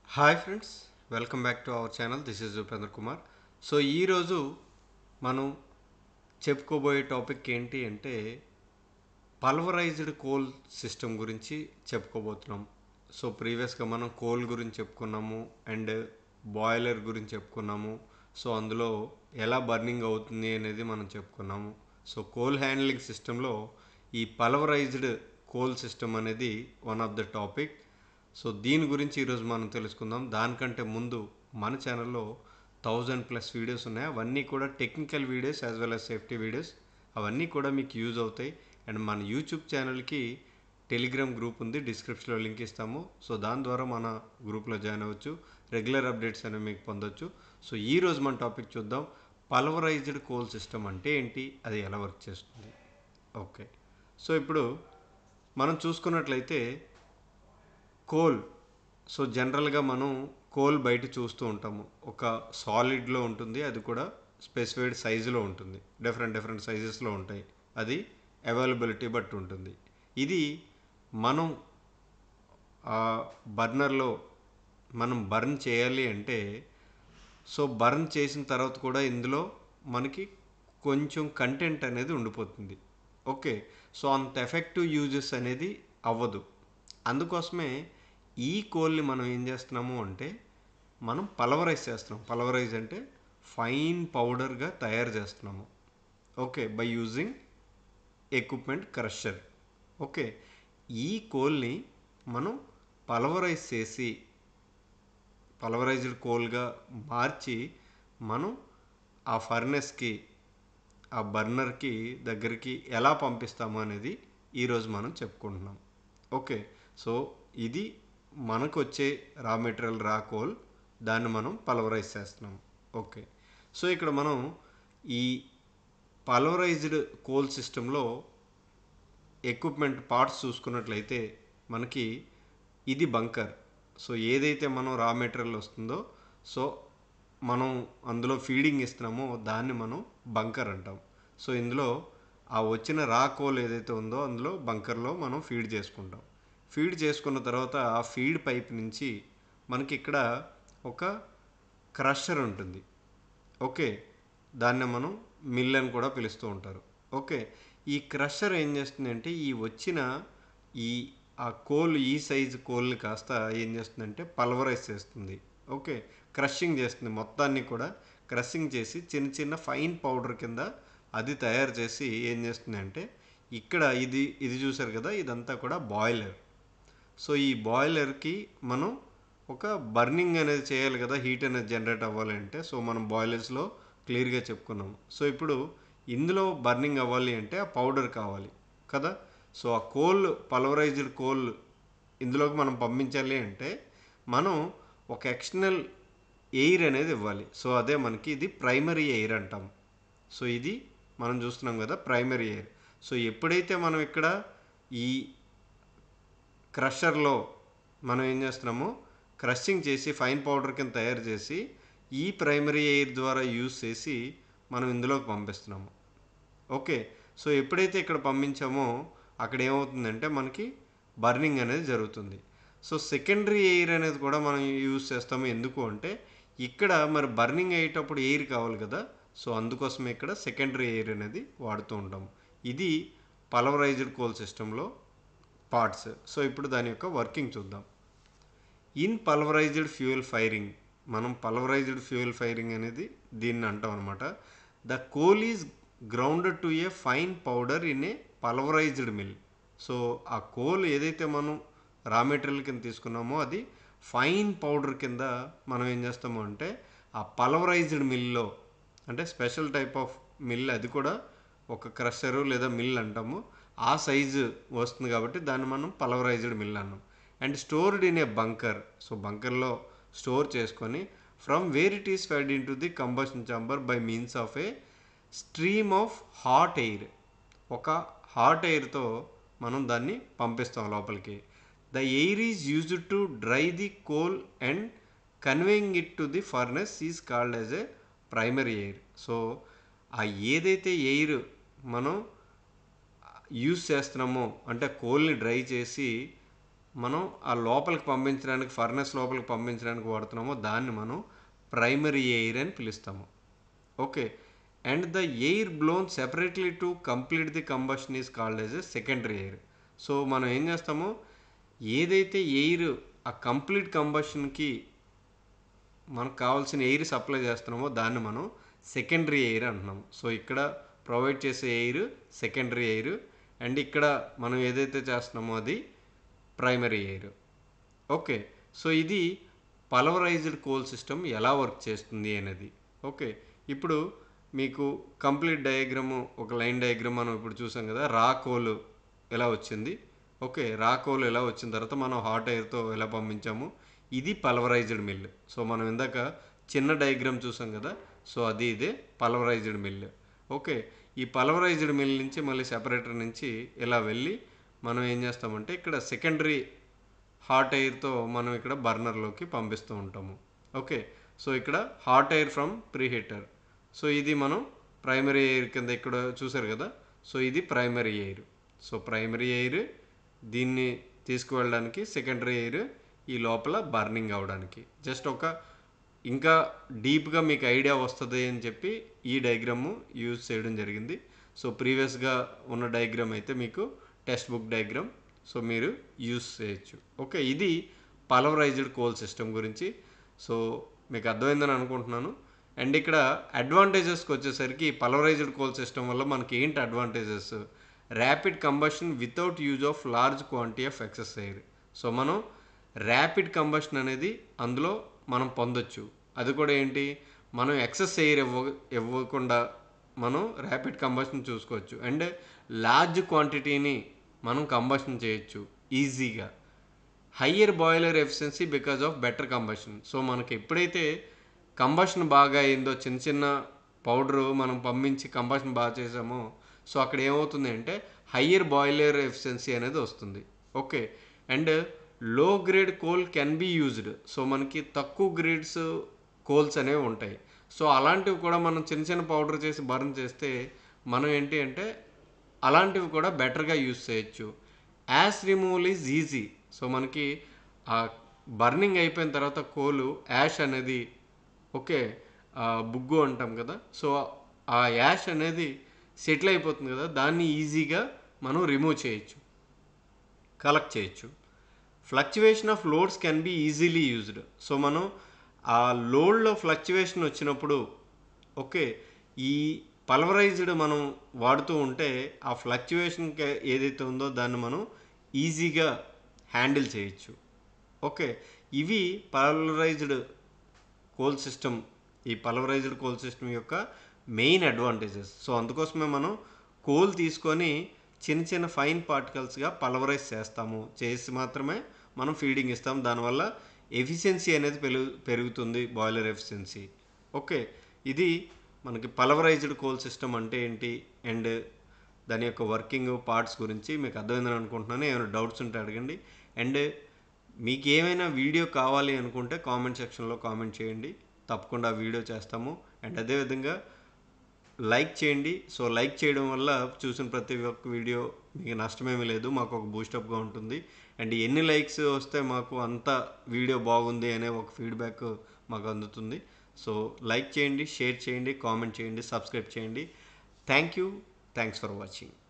hi friends welcome back to our channel this is Upendra Kumar so ఈరోజు మనం చెప్పుకోబోయే topic ఏంటి అంటే పల్వరైజ్డ్ కోల్ సిస్టమ్ గురించి చెప్పుకోబోతున్నాం సో ప్రీవియస్గా మనం కోల్ గురించి చెప్పుకున్నాము అండ్ బాయిలర్ గురించి చెప్పుకున్నాము సో అందులో ఎలా బర్నింగ్ అవుతుంది అనేది మనం చెప్పుకున్నాము సో కోల్ హ్యాండ్లింగ్ సిస్టంలో ఈ పల్వరైజ్డ్ కోల్ సిస్టమ్ అనేది one of the topic so దీని గురించి ఈరోజు మనం తెలుసుకుందాం దానికంటే ముందు మన ఛానల్లో థౌజండ్ ప్లస్ వీడియోస్ ఉన్నాయి అవన్నీ కూడా technical videos as well as safety videos అవన్నీ కూడా మీకు యూజ్ అవుతాయి అండ్ మన యూట్యూబ్ ఛానల్కి టెలిగ్రామ్ గ్రూప్ ఉంది డిస్క్రిప్షన్లో లింక్ ఇస్తాము సో దాని ద్వారా మన గ్రూప్లో జాయిన్ అవ్వచ్చు రెగ్యులర్ అప్డేట్స్ అనేవి మీకు పొందొచ్చు సో ఈ రోజు మన టాపిక్ చూద్దాం పల్వరైజ్డ్ కోల్ సిస్టమ్ అంటే ఏంటి అది ఎలా వర్క్ చేస్తుంది ఓకే సో ఇప్పుడు మనం చూసుకున్నట్లయితే కోల్ సో జనరల్గా మనం కోల్ బయట చూస్తూ ఉంటాము ఒక సాలిడ్లో ఉంటుంది అది కూడా స్పెసిఫైడ్ సైజులో ఉంటుంది డిఫరెంట్ డిఫరెంట్ సైజెస్లో ఉంటాయి అది అవైలబిలిటీ బట్టి ఉంటుంది ఇది మనం ఆ బర్నర్లో మనం బర్న్ చేయాలి అంటే సో బర్న్ చేసిన తర్వాత కూడా ఇందులో మనకి కొంచెం కంటెంట్ అనేది ఉండిపోతుంది ఓకే సో అంత ఎఫెక్టివ్ యూజెస్ అనేది అవ్వదు అందుకోసమే ఈ కోల్ని మనం ఏం చేస్తున్నాము అంటే మనం పలవరైజ్ చేస్తున్నాం పలవరైజ్ అంటే ఫైన్ పౌడర్గా తయారు చేస్తున్నాము okay by using equipment crusher okay ఈ కోల్ని మనం పలవరైజ్ చేసి పలవరైజ్డ్ కోల్గా మార్చి మనం ఆ ఫర్నెస్కి ఆ బర్నర్కి దగ్గరికి ఎలా పంపిస్తాము అనేది ఈరోజు మనం చెప్పుకుంటున్నాం ఓకే సో ఇది మనకు వచ్చే రా మెటీరియల్ రా కోల్ దాన్ని మనం పలవరైజ్ చేస్తున్నాం ఓకే సో ఇక్కడ మనం ఈ పలవరైజ్డ్ కోల్ సిస్టంలో ఎక్విప్మెంట్ పార్ట్స్ చూసుకున్నట్లయితే మనకి ఇది బంకర్ సో ఏదైతే మనం రా మెటీరియల్ వస్తుందో సో మనం అందులో ఫీడింగ్ ఇస్తున్నామో దాన్ని మనం బంకర్ అంటాం సో ఇందులో ఆ వచ్చిన రా కోల్ ఏదైతే ఉందో అందులో బంకర్లో మనం ఫీడ్ చేసుకుంటాం ఫీడ్ చేసుకున్న తర్వాత ఆ ఫీడ్ పైప్ నుంచి మనకి ఇక్కడ ఒక క్రషర్ ఉంటుంది ఓకే దాన్ని మనం మిల్ అని కూడా పిలుస్తూ ఉంటారు ఓకే ఈ క్రషర్ ఏం చేస్తుందంటే ఈ వచ్చిన ఈ ఆ కోల్ ఈ సైజు కోల్ని కాస్త ఏం చేస్తుందంటే పల్వరైజ్ చేస్తుంది ఓకే క్రషింగ్ చేస్తుంది మొత్తాన్ని కూడా క్రషింగ్ చేసి చిన్న చిన్న ఫైన్ పౌడర్ కింద అది తయారు చేసి ఏం చేస్తుందంటే ఇక్కడ ఇది ఇది చూసారు కదా ఇదంతా కూడా బాయిలర్ సో ఈ బాయిలర్కి మనం ఒక బర్నింగ్ అనేది చేయాలి కదా హీట్ అనేది జనరేట్ అవ్వాలంటే సో మనం బాయిలర్స్లో క్లియర్గా చెప్పుకున్నాము సో ఇప్పుడు ఇందులో బర్నింగ్ అవ్వాలి అంటే ఆ పౌడర్ కావాలి కదా సో ఆ కోల్ పల్వరైజ్డ్ కోల్ ఇందులోకి మనం పంపించాలి అంటే మనం ఒక ఎక్స్టర్నల్ ఎయిర్ అనేది ఇవ్వాలి సో అదే మనకి ఇది ప్రైమరీ ఎయిర్ అంటాం సో ఇది మనం చూస్తున్నాం కదా ప్రైమరీ ఎయిర్ సో ఎప్పుడైతే మనం ఇక్కడ ఈ క్రషర్లో మనం ఏం చేస్తున్నాము క్రషింగ్ చేసి ఫైన్ పౌడర్ కింద తయారు చేసి ఈ ప్రైమరీ ఎయిర్ ద్వారా యూజ్ చేసి మనం ఇందులోకి పంపిస్తున్నాము ఓకే సో ఎప్పుడైతే ఇక్కడ పంపించామో అక్కడ ఏమవుతుందంటే మనకి బర్నింగ్ అనేది జరుగుతుంది సో సెకండరీ ఎయిర్ అనేది కూడా మనం యూజ్ చేస్తాము ఎందుకు అంటే ఇక్కడ మరి బర్నింగ్ అయ్యేటప్పుడు ఎయిర్ కావాలి కదా సో అందుకోసమే ఇక్కడ సెకండరీ ఎయిర్ అనేది వాడుతూ ఉంటాము ఇది పలవరైజ్డ్ కోల్ సిస్టంలో పార్ట్స్ సో ఇప్పుడు దాని యొక్క వర్కింగ్ చూద్దాం ఇన్ పల్వరైజ్డ్ ఫ్యూయల్ ఫైరింగ్ మనం పల్వరైజ్డ్ ఫ్యూయల్ ఫైరింగ్ అనేది దీన్ని అంటాం అనమాట the coal is grounded to a fine powder in a pulverized mill so ఆ కోల్ ఏదైతే మనం రా మెటీరియల్ కింద తీసుకున్నామో అది ఫైన్ పౌడర్ కింద మనం ఏం చేస్తాము అంటే ఆ పల్వరైజ్డ్ మిల్లో అంటే స్పెషల్ టైప్ ఆఫ్ మిల్ అది కూడా ఒక క్రషరు లేదా మిల్ అంటాము ఆ సైజు వస్తుంది కాబట్టి దాన్ని మనం పలవరైజ్డ్ మిల్ అన్నాం and stored in a bunker so బంకర్లో స్టోర్ చేసుకొని from where it is fed into the combustion chamber by means of a stream of hot air ఒక హాట్ ఎయిర్తో మనం దాన్ని పంపిస్తాం లోపలికి the air is used to dry the coal and conveying it to the furnace is called as a primary air so ఆ ఏదైతే air మనం use చేస్తున్నామో అంటే కోల్ని డ్రై చేసి మనం ఆ లోపలికి పంపించడానికి ఫర్నెస్ లోపలికి పంపించడానికి వాడుతున్నామో దాన్ని మనం ప్రైమరీ ఎయిర్ అని పిలుస్తాము okay and the air blown separately to complete the combustion is called as a secondary air so మనం ఏం చేస్తామో ఏదైతే ఎయిర్ ఆ కంప్లీట్ కంబషన్కి మనకు కావాల్సిన ఎయిర్ సప్లై చేస్తున్నామో దాన్ని మనం సెకండరీ ఎయిర్ అంటున్నాం సో ఇక్కడ ప్రొవైడ్ చేసే ఎయిర్ సెకండరీ ఎయిర్ అండ్ ఇక్కడ మనం ఏదైతే చేస్తున్నామో అది ప్రైమరీ ఎయిర్ ఓకే సో ఇది పలవరైజ్డ్ కోల్ సిస్టమ్ ఎలా వర్క్ చేస్తుంది అనేది ఓకే ఇప్పుడు మీకు కంప్లీట్ డయాగ్రాము ఒక లైన్ డయాగ్రామ్ మనం ఇప్పుడు చూసాం కదా రా కోల్ ఎలా వచ్చింది ఓకే రా కోల్ ఎలా వచ్చిన తర్వాత మనం హాట్ ఎయిర్తో ఎలా పంపించాము ఇది పల్వరైజ్డ్ మిల్ సో మనం ఇందాక చిన్న డయాగ్రామ్ చూసాం కదా సో అది ఇదే పల్వరైజ్డ్ మిల్ ఓకే ఈ పల్వరైజ్డ్ మిల్ నుంచి మళ్ళీ సెపరేటర్ నుంచి ఇలా వెళ్ళి మనం ఏం చేస్తామంటే ఇక్కడ సెకండరీ హాట్ ఎయిర్తో మనం ఇక్కడ బర్నర్లోకి పంపిస్తూ ఉంటాము ఓకే సో ఇక్కడ hot air from preheater so ఇది మనం ప్రైమరీ ఎయిర్ కింద ఇక్కడ చూసారు కదా సో ఇది primary air so primary air దీన్ని తీసుకువెళ్ళడానికి సెకండరీ ఎయిర్ ఈ లోపల బర్నింగ్ అవ్వడానికి జస్ట్ ఒక ఇంకా డీప్గా మీకు ఐడియా వస్తుంది అని చెప్పి ఈ డయాగ్రాము యూజ్ చేయడం జరిగింది సో ప్రీవియస్గా ఉన్న డయాగ్రామ్ అయితే మీకు టెక్స్ట్ బుక్ డయాగ్రామ్ సో మీరు యూజ్ చేయొచ్చు ఓకే ఇది పలవరైజ్డ్ కోల్ సిస్టమ్ గురించి సో మీకు అర్థమైందని అనుకుంటున్నాను అండ్ ఇక్కడ అడ్వాంటేజెస్కి వచ్చేసరికి పలవరైజ్డ్ కోల్ సిస్టమ్ వల్ల మనకి ఏంటి advantages rapid combustion without use of large quantity of excess air so మనం ర్యాపిడ్ కంబషన్ అనేది అందులో మనం పొందొచ్చు అది కూడా ఏంటి మనం ఎక్సెస్ ఎయిర్ ఇవ్వ ఇవ్వకుండా మనం ర్యాపిడ్ కంబషన్ చూసుకోవచ్చు అండ్ లార్జ్ క్వాంటిటీని మనం కంబషన్ చేయొచ్చు ఈజీగా higher boiler efficiency because of better combustion so మనకి ఎప్పుడైతే కంబషన్ బాగా అయిందో చిన్న చిన్న పౌడరు మనం పంపించి కంబషన్ బాగా చేసామో సో అక్కడ ఏమవుతుంది అంటే హయ్యర్ బాయిలర్ ఎఫిషియన్సీ అనేది వస్తుంది okay and low grade coal can be used so మనకి తక్కువ గ్రేడ్స్ కోల్స్ అనేవి ఉంటాయి సో అలాంటివి కూడా మనం చిన్న చిన్న పౌడర్ చేసి బర్న్ చేస్తే మనం ఏంటి అంటే అలాంటివి కూడా బెటర్గా యూజ్ చేయొచ్చు ash removal is easy so మనకి ఆ బర్నింగ్ అయిపోయిన తర్వాత కోలు యాష్ అనేది ఓకే ఆ బుగ్గు అంటాం కదా సో ఆ యాష్ అనేది సెటిల్ అయిపోతుంది కదా దాన్ని ఈజీగా మనం రిమూవ్ చేయొచ్చు కలెక్ట్ చేయొచ్చు fluctuation of loads can be easily used so మనం ఆ లోడ్లో ఫ్లక్చువేషన్ వచ్చినప్పుడు ఓకే ఈ పల్వరైజ్డ్ మనం వాడుతూ ఉంటే ఆ ఫ్లక్చువేషన్ ఏదైతే ఉందో దాన్ని మనం ఈజీగా హ్యాండిల్ చేయొచ్చు ఓకే ఇవి పల్వరైజ్డ్ కోల్ సిస్టమ్ ఈ పల్వరైజ్డ్ కోల్ సిస్టమ్ యొక్క మెయిన్ అడ్వాంటేజెస్ సో అందుకోసమే మనం కోల్ తీసుకొని చిన్న చిన్న ఫైన్ పార్టికల్స్గా పల్వరైజ్ చేస్తాము చేసి మాత్రమే మనం ఫీడింగ్ ఇస్తాం దానివల్ల ఎఫిషియన్సీ అనేది పెరుగు పెరుగుతుంది బాయిలర్ ఎఫిషియన్సీ ఓకే ఇది మనకి పలవరైజ్డ్ కోల్ సిస్టమ్ అంటే ఏంటి అండ్ దాని యొక్క వర్కింగ్ పార్ట్స్ గురించి మీకు అర్థమైందని అనుకుంటున్నాను ఏమైనా డౌట్స్ ఉంటే అడగండి అండ్ మీకు ఏమైనా వీడియో కావాలి అనుకుంటే కామెంట్ సెక్షన్లో కామెంట్ చేయండి తప్పకుండా వీడియో చేస్తాము అండ్ అదేవిధంగా లైక్ చేయండి సో లైక్ చేయడం వల్ల చూసిన ప్రతి ఒక్క వీడియో మీకు నష్టమేమీ లేదు మాకు ఒక బూస్టప్గా ఉంటుంది అండ్ ఎన్ని లైక్స్ వస్తే మాకు అంత వీడియో బాగుంది అనే ఒక ఫీడ్బ్యాక్ మాకు అందుతుంది సో లైక్ చేయండి షేర్ చేయండి కామెంట్ చేయండి సబ్స్క్రైబ్ చేయండి thank you thanks for watching